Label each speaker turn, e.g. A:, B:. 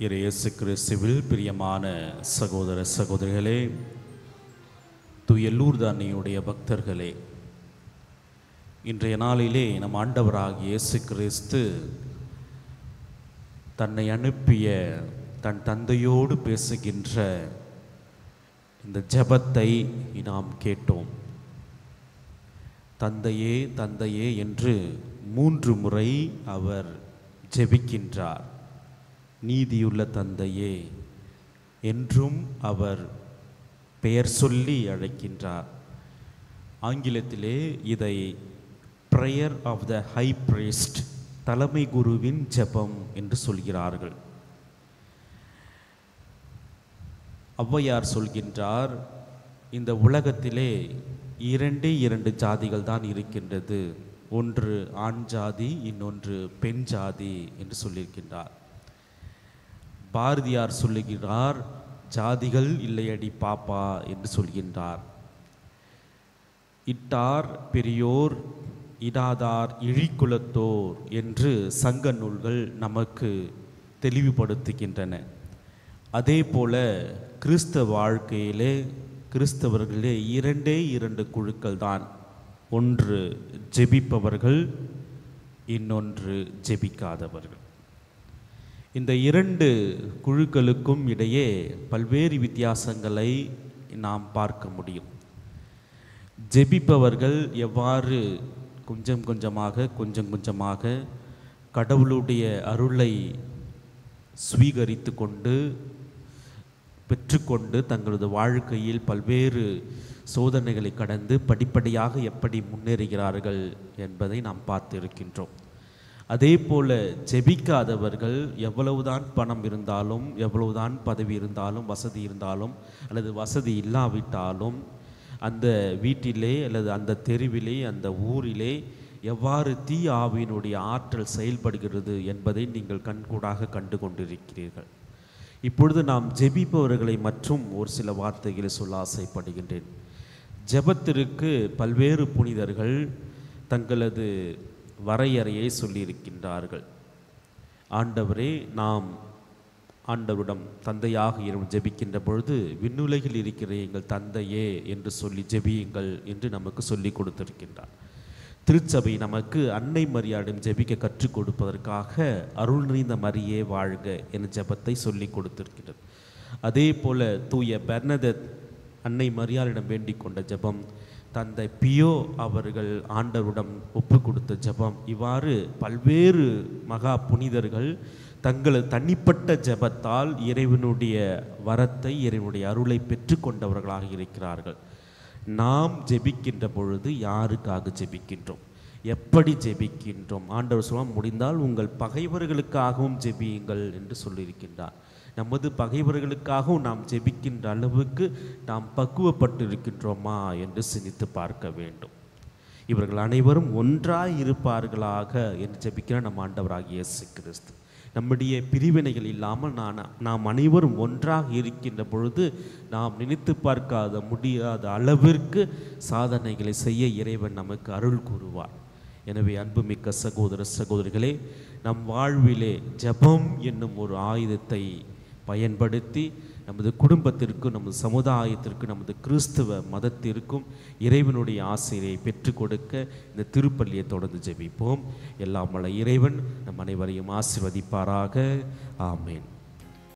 A: இறை இயேசு கிறிஸ்துவில் பிரியமான சகோதர சகோதரிகளே துயல்லூர் தானியுடைய பக்தர்களே இன்றைய நாளிலே நம் ஆண்டவராகிய இயேசு கிறிஸ்து தன்னை அனுப்பிய தன் தந்தையோடு பேசுகின்ற இந்த ஜெபத்தை நாம் கேட்டோம் தந்தையே தந்தையே என்று மூன்று முறை அவர் ஜெபிக்கின்றார் நீதியுள்ள தந்தையே என்றும் அவர் பெயர் சொல்லி அழைக்கின்றார் ஆங்கிலத்திலே இதை prayer of the high priest தலைமை குருவின் ஜெபம் என்று சொல்கிறார்கள் ஔவையார் சொல்கின்றார் இந்த உலகத்திலே இரண்டே இரண்டு ஜாதிகள் தான் இருக்கின்றது ஒன்று ஆண் ஜாதி இன்னொன்று பெண் ஜாதி என்று சொல்லியிருக்கின்றார் பாரதியார் சொல்லுகிறார் ஜாதிகள் இல்லையடி பாப்பா என்று சொல்கின்றார் இட்டார் பெரியோர் இடாதார் இழிக்குலத்தோர் என்று சங்க நூல்கள் நமக்கு தெளிவுபடுத்துகின்றன அதே போல கிறிஸ்தவ வாழ்க்கையிலே கிறிஸ்தவர்களே இரண்டே இரண்டு குழுக்கள் தான் ஒன்று ஜெபிப்பவர்கள் இன்னொன்று ஜெபிக்காதவர்கள் இந்த இரண்டு குழுக்களுக்கும் இடையே பல்வேறு வித்தியாசங்களை நாம் பார்க்க முடியும் ஜெபிப்பவர்கள் எவ்வாறு கொஞ்சம் கொஞ்சமாக கொஞ்சம் கொஞ்சமாக கடவுளுடைய அருளை ஸ்வீகரித்து கொண்டு பெற்றுக்கொண்டு தங்களது வாழ்க்கையில் பல்வேறு சோதனைகளை கடந்து படிப்படியாக எப்படி முன்னேறுகிறார்கள் என்பதை நாம் பார்த்து இருக்கின்றோம் அதே போல ஜெபிக்காதவர்கள் எவ்வளவுதான் பணம் இருந்தாலும் எவ்வளவுதான் பதவி இருந்தாலும் வசதி இருந்தாலும் அல்லது வசதி இல்லாவிட்டாலும் அந்த வீட்டிலே அல்லது அந்த தெருவிலே அந்த ஊரிலே எவ்வாறு தீ ஆவியினுடைய ஆற்றல் செயல்படுகிறது என்பதை நீங்கள் கண்கூடாக கண்டு கொண்டிருக்கிறீர்கள் இப்பொழுது நாம் ஜெபிப்பவர்களை மற்றும் ஒரு சில வார்த்தைகளை சொல்ல ஆசைப்படுகின்றேன் ஜெபத்திற்கு பல்வேறு புனிதர்கள் தங்களது வரையறையை சொல்லியிருக்கின்றார்கள் ஆண்டவரே நாம் ஆண்டவரிடம் தந்தையாக இறைவன் ஜெபிக்கின்ற பொழுது விண்ணுலகில் இருக்கிற எங்கள் தந்தையே என்று சொல்லி ஜெபியுங்கள் என்று நமக்கு சொல்லி கொடுத்திருக்கின்றார் திருச்சபை நமக்கு அன்னை மரியாதையும் ஜெபிக்க கற்றுக் கொடுப்பதற்காக அருள் நிறைந்த மரியே வாழ்க என ஜெபத்தை சொல்லி கொடுத்திருக்கிறது அதே போல தூய பெர்னதத் அன்னை மரியாளிடம் வேண்டிக் கொண்ட ஜெபம் தந்தை பியோ அவர்கள் ஆண்டவரிடம் ஒப்பு கொடுத்த ஜெபம் இவ்வாறு பல்வேறு மகா புனிதர்கள் தங்களது தனிப்பட்ட ஜெபத்தால் இறைவனுடைய வரத்தை இறைவனுடைய அருளை பெற்றுக்கொண்டவர்களாக இருக்கிறார்கள் நாம் ஜெபிக்கின்ற பொழுது யாருக்காக ஜெபிக்கின்றோம் எப்படி ஜெபிக்கின்றோம் ஆண்டவர் சொல்ல முடிந்தால் உங்கள் பகைவர்களுக்காகவும் ஜெபியுங்கள் என்று சொல்லியிருக்கின்றார் நமது பகைவர்களுக்காகவும் நாம் ஜெபிக்கின்ற அளவுக்கு நாம் பக்குவப்பட்டு இருக்கின்றோமா என்று சிந்தித்து பார்க்க வேண்டும் இவர்கள் அனைவரும் ஒன்றாய் இருப்பார்களாக என்று ஜெபிக்கிற நம் ஆண்டவராகிய இயேசு கிறிஸ்து நம்முடைய பிரிவினைகள் இல்லாமல் நான் நாம் அனைவரும் ஒன்றாக இருக்கின்ற பொழுது நாம் நினைத்து பார்க்காத முடியாத அளவிற்கு சாதனைகளை செய்ய இறைவன் நமக்கு அருள் கூறுவார் எனவே அன்புமிக்க சகோதர சகோதரிகளே நம் வாழ்விலே ஜெபம் என்னும் ஒரு ஆயுதத்தை பயன்படுத்தி நமது குடும்பத்திற்கும் நமது சமுதாயத்திற்கும் நமது கிறிஸ்துவ மதத்திற்கும் இறைவனுடைய ஆசிரியை பெற்றுக் கொடுக்க இந்த திருப்பள்ளியை தொடர்ந்து ஜெபிப்போம் எல்லாம் வல்ல இறைவன் நம் அனைவரையும் ஆசிர்வதிப்பாராக ஆமேன்